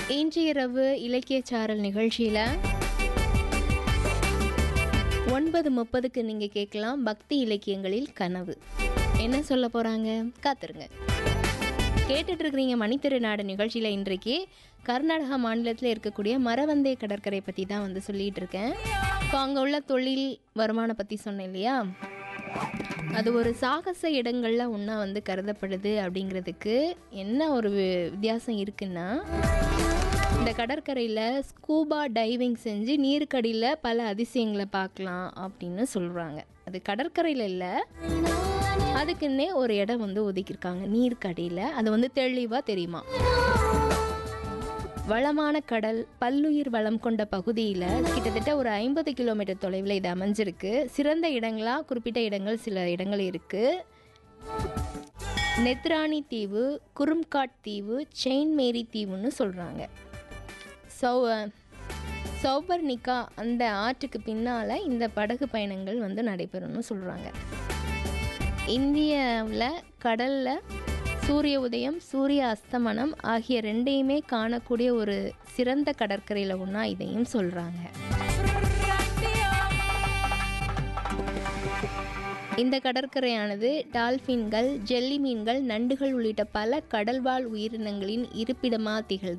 இன்று இரவு இலக்கிய சாரல் நிகழ்ச்சியில் ஒன்பது முப்பதுக்கு நீங்கள் கேட்கலாம் பக்தி இலக்கியங்களில் கனவு என்ன சொல்ல போகிறாங்க காத்துருங்க கேட்டுட்டு இருக்கிறீங்க மணித்திருநாடு நிகழ்ச்சியில் இன்றைக்கு கர்நாடகா மாநிலத்தில் இருக்கக்கூடிய மரவந்தே கடற்கரை பற்றி தான் வந்து சொல்லிகிட்டு இருக்கேன் இப்போ அங்கே உள்ள தொழில் வருமானம் பற்றி சொன்னேன் இல்லையா அது ஒரு சாகச இடங்களில் ஒன்றா வந்து கருதப்படுது அப்படிங்கிறதுக்கு என்ன ஒரு வி- வித்தியாசம் இருக்குன்னா இந்த கடற்கரையில் ஸ்கூபா டைவிங் செஞ்சு நீருக்கடியில் பல அதிசயங்களை பார்க்கலாம் அப்படின்னு சொல்கிறாங்க அது கடற்கரையில் இல்லை அதுக்குன்னே ஒரு இடம் வந்து ஒதுக்கியிருக்காங்க நீருக்கடியில் அது வந்து தெளிவாக தெரியுமா வளமான கடல் பல்லுயிர் வளம் கொண்ட பகுதியில் கிட்டத்தட்ட ஒரு ஐம்பது கிலோமீட்டர் தொலைவில் இது அமைஞ்சிருக்கு சிறந்த இடங்களா குறிப்பிட்ட இடங்கள் சில இடங்கள் இருக்குது நெத்ரானி தீவு குரும்காட் தீவு செயின் மேரி தீவுன்னு சொல்கிறாங்க சௌ சௌபர்னிகா அந்த ஆற்றுக்கு பின்னால் இந்த படகு பயணங்கள் வந்து நடைபெறும்னு சொல்கிறாங்க இந்தியாவில் கடலில் சூரிய உதயம் சூரிய அஸ்தமனம் ஆகிய ரெண்டையுமே காணக்கூடிய ஒரு சிறந்த கடற்கரையில் ஒன்றா இதையும் சொல்கிறாங்க இந்த கடற்கரையானது டால்ஃபின்கள் ஜெல்லி மீன்கள் நண்டுகள் உள்ளிட்ட பல கடல்வாழ் உயிரினங்களின் இருப்பிடமாக திகழ்து